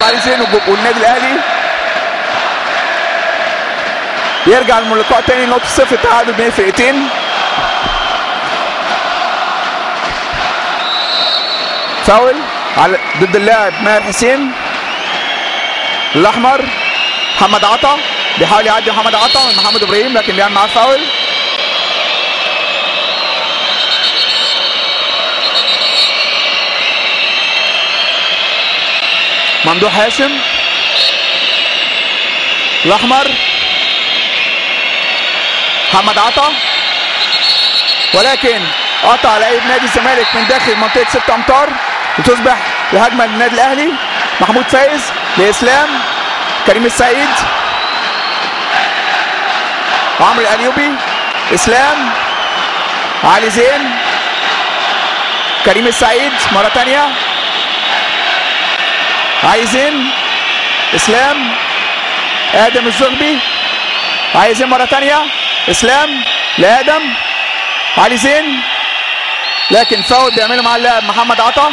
علي زين والج- والنادي الاهلي يرجع اللقاء تاني نقطة صفر تعادل بين الفرقتين فاول على ضد اللاعب ماهر حسين الاحمر محمد عطا بيحاول يعدي محمد عطا من محمد ابراهيم لكن بيعمل معاه فاول ممدوح هاشم الاحمر محمد عطا ولكن قطع لعيب نادي الزمالك من داخل منطقه 6 امتار وتصبح الهجمه للنادي الاهلي محمود فايز لاسلام كريم السعيد عمرو الايوبي اسلام علي زين كريم السعيد مره ثانيه علي زين اسلام ادم الزغبي علي زين مره ثانيه اسلام لادم علي زين لكن فاول بيعمله مع اللاعب محمد عطا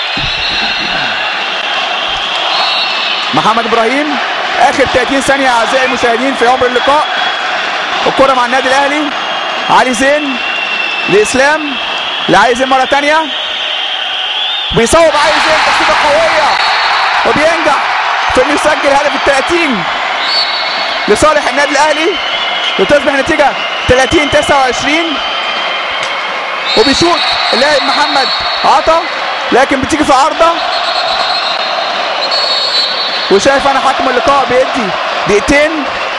محمد ابراهيم اخر 30 ثانيه اعزائي المشاهدين في عمر اللقاء الكره مع النادي الاهلي علي زين لاسلام لعلي زين مره ثانيه بيصوب علي زين تصويبه قويه وبينجح في انه يسجل هدف ال 30 لصالح النادي الاهلي وتصبح النتيجه 30 29 وبيشوط اللاعب محمد عطا لكن بتيجي في عارضه وشايف انا حكم اللقاء بيدي دقيقتين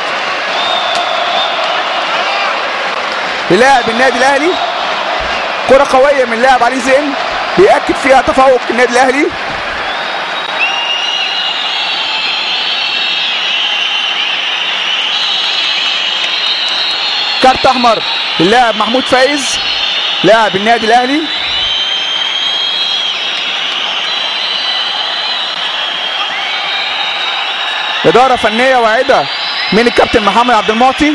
للاعب النادي الاهلي كره قويه من لاعب علي زين بيأكد فيها تفوق النادي الاهلي كارت احمر للاعب محمود فايز لاعب النادي الاهلي اداره فنيه واعده من الكابتن محمد عبد المعطي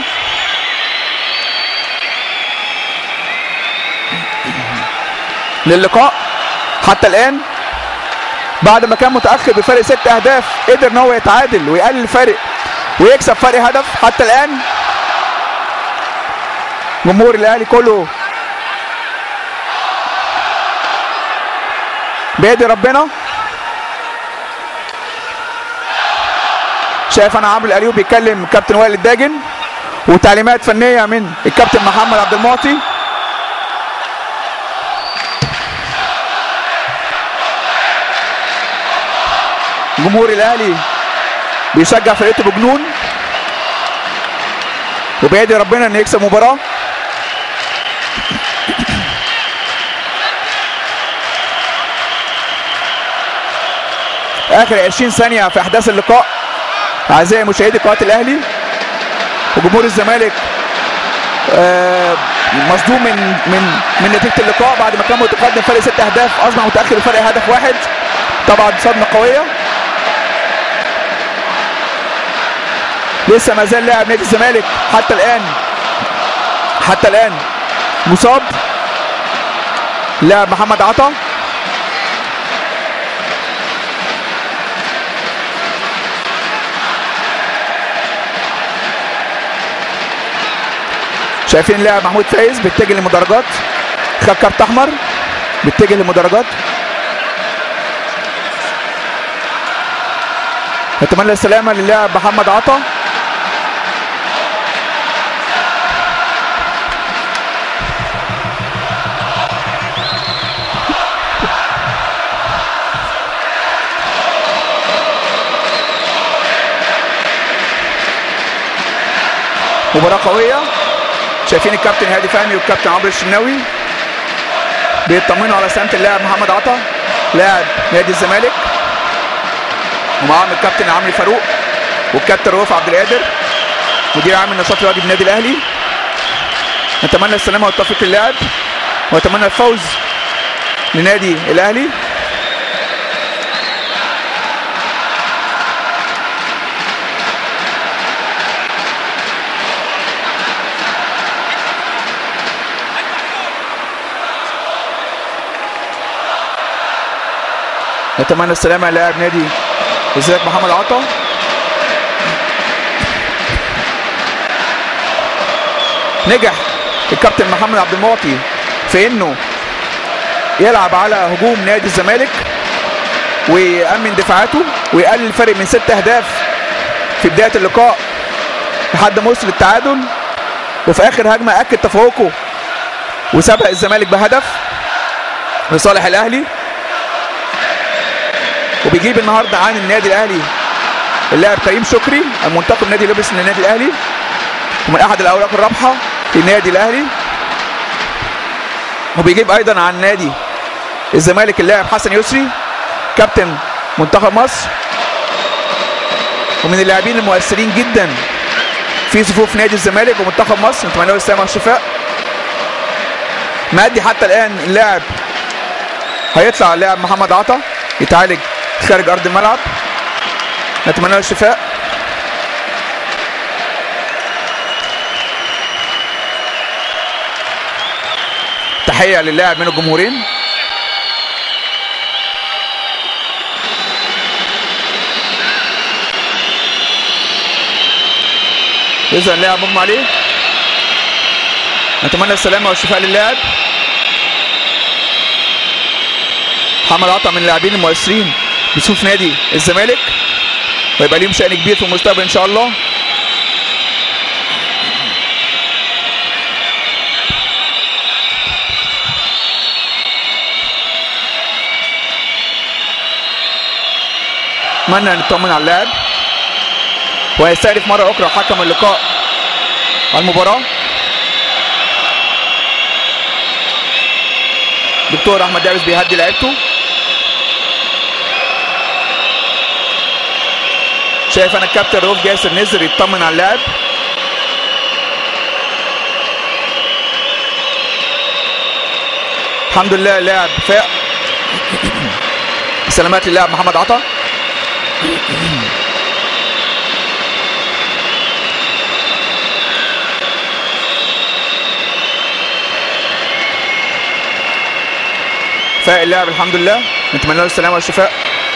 للقاء حتى الان بعد ما كان متاخر بفرق ست اهداف قدر ان هو يتعادل ويقلل الفرق ويكسب فرق هدف حتى الان جمهور الاهلي كله بيدي ربنا شايف انا عمرو القليوب بيتكلم الكابتن وائل الداجن وتعليمات فنيه من الكابتن محمد عبد المعطي جمهور الاهلي بيشجع فرقته بجنون وبيدي ربنا انه يكسب مباراه اخر 20 ثانيه في احداث اللقاء اعزائي مشاهدي قناه الاهلي وجمهور الزمالك آه، مصدوم من من من نتيجه اللقاء بعد ما كان متقدم فرق ست اهداف اصبح متاخر بفرق هدف واحد طبعا صدمه قويه لسه ما زال لاعب نادي الزمالك حتى الان حتى الان مصاب لاعب محمد عطا شايفين لاعب محمود فايز بيتجه للمدرجات خد كارت احمر بيتجه للمدرجات نتمنى السلامه للاعب محمد عطا مباراة قوية شايفين الكابتن هادي فهمي والكابتن عمرو الشناوي بيطمنوا على سلامة اللاعب محمد عطا لاعب نادي الزمالك ومعاهم الكابتن عمرو فاروق والكابتن رؤوف عبد القادر مدير عام النشاط الرياضي بالنادي الاهلي نتمنى السلامة والتوفيق للاعب ونتمنى الفوز لنادي الاهلي نتمنى السلامة للاعب نادي ازيك محمد عطا نجح الكابتن محمد عبد المعطي في انه يلعب على هجوم نادي الزمالك ويأمن دفاعاته ويقلل الفرق من ست اهداف في بدايه اللقاء لحد ما وصل التعادل وفي اخر هجمه اكد تفوقه وسبق الزمالك بهدف لصالح الاهلي وبيجيب النهارده عن النادي الاهلي اللاعب كريم شكري المنتقم نادي لبس من النادي الاهلي ومن احد الاوراق الرابحه في النادي الاهلي وبيجيب ايضا عن نادي الزمالك اللاعب حسن يسري كابتن منتخب مصر ومن اللاعبين المؤثرين جدا في صفوف نادي الزمالك ومنتخب مصر نتمنى له السلامه والشفاء مادي حتى الان اللاعب هيطلع اللاعب محمد عطا يتعالج خارج ارض الملعب نتمنى له الشفاء تحيه للاعب من الجمهورين يظهر اللاعب مغمى عليه نتمنى السلامه والشفاء للاعب محمد عطا من اللاعبين المؤثرين بصفوف نادي الزمالك ويبقى ليهم شأن كبير في المستقبل ان شاء الله اتمنى نطمن على اللاعب ويستهدف مره اخرى حكم اللقاء المباراه دكتور احمد دارس بيهدي لعيبته شايف انا الكابتن رؤوف جاسر نزل يطمن على اللاعب الحمد لله اللاعب فاق سلامات للاعب محمد عطا فاق اللاعب الحمد لله نتمنى له السلامه والشفاء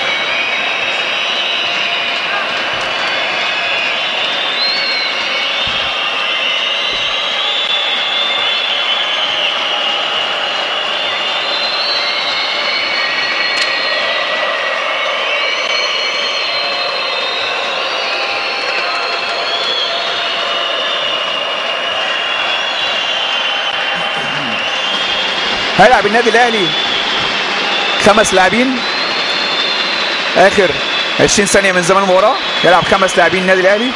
هيلعب النادي الاهلي خمس لاعبين اخر 20 ثانيه من زمن المباراه يلعب خمس لاعبين النادي الاهلي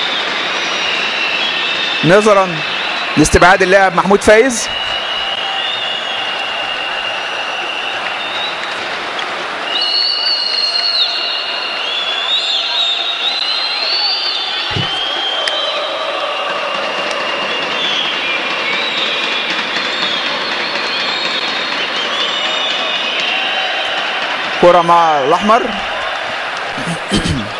نظرا لاستبعاد اللاعب محمود فايز كرة مع الأحمر